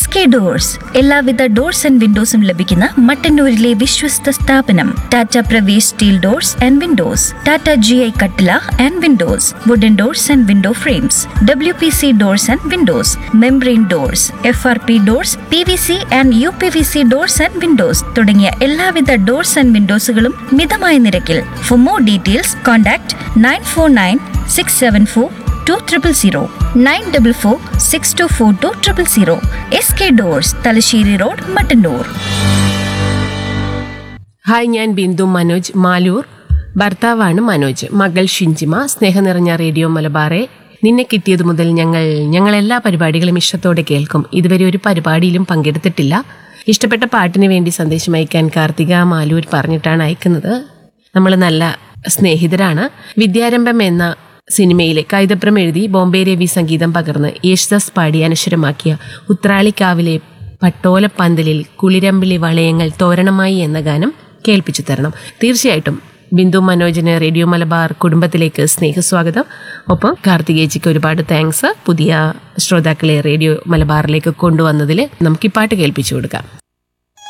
S K doors എല്ലാവിധ doors and വിൻഡോസും ലഭിക്കുന്ന മട്ടന്നൂരിലെ വിശ്വസ്ത സ്ഥാപനം Tata Pravesh steel doors and windows Tata G I കട്ടില and windows wooden doors and window frames W P C doors and windows membrane doors F R P doors P V C and U P V C doors and windows തുടങ്ങിയ എല്ലാവിധ doors and വിൻഡോസുകളും മിതമായ നിരക്കിൽ for more details contact nine four nine six seven four two triple zero nine double four six two four two triple zero S K doors Thalassery road Mattannur hi ഞാൻ ബിന്ദു മനോജ് മാലൂർ ഭർത്താവാണ് മനോജ് മകൾ ഷിഞ്ചിമ സ്നേഹം നിറഞ്ഞ റേഡിയോ മലബാറെ നിന്നെ കിട്ടിയതു മുതൽ ഞങ്ങൾ ഞങ്ങൾ എല്ലാ പരിപാടികളും ഇഷ്ടത്തോടെ കേൾക്കും ഇതുവരെ ഒരു പരിപാടിയിലും പങ്കെടുത്തിട്ടില്ല ഇഷ്ടപ്പെട്ട പാട്ടിന് വേണ്ടി സന്ദേശം അയക്കാൻ കാർത്തിക മാലൂർ പറഞ്ഞിട്ടാണ് അയക്കുന്നത് നമ്മൾ നല്ല സ്നേഹിതരാണ് വിദ്യാരംഭം എന്ന സിനിമയിലെ കൈതപ്രം എഴുതി ബോംബെ രവി സംഗീതം പകർന്ന് യേശുദാസ് പാടി അനശ്വരമാക്കിയ ഉത്രാളിക്കാവിലെ പട്ടോലപ്പന്തലിൽ കുളിരമ്പിളി വളയങ്ങൾ തോരണമായി എന്ന ഗാനം കേൾപ്പിച്ചു തരണം തീർച്ചയായിട്ടും ബിന്ദു മനോജിന് റേഡിയോ മലബാർ കുടുംബത്തിലേക്ക് സ്നേഹസ്വാഗതം ഒപ്പം കാർത്തികേച്ചിക്ക് ഒരുപാട് താങ്ക്സ് പുതിയ ശ്രോതാക്കളെ റേഡിയോ മലബാറിലേക്ക് കൊണ്ടുവന്നതിൽ നമുക്ക് ഈ പാട്ട് കേൾപ്പിച്ചു കൊടുക്കാം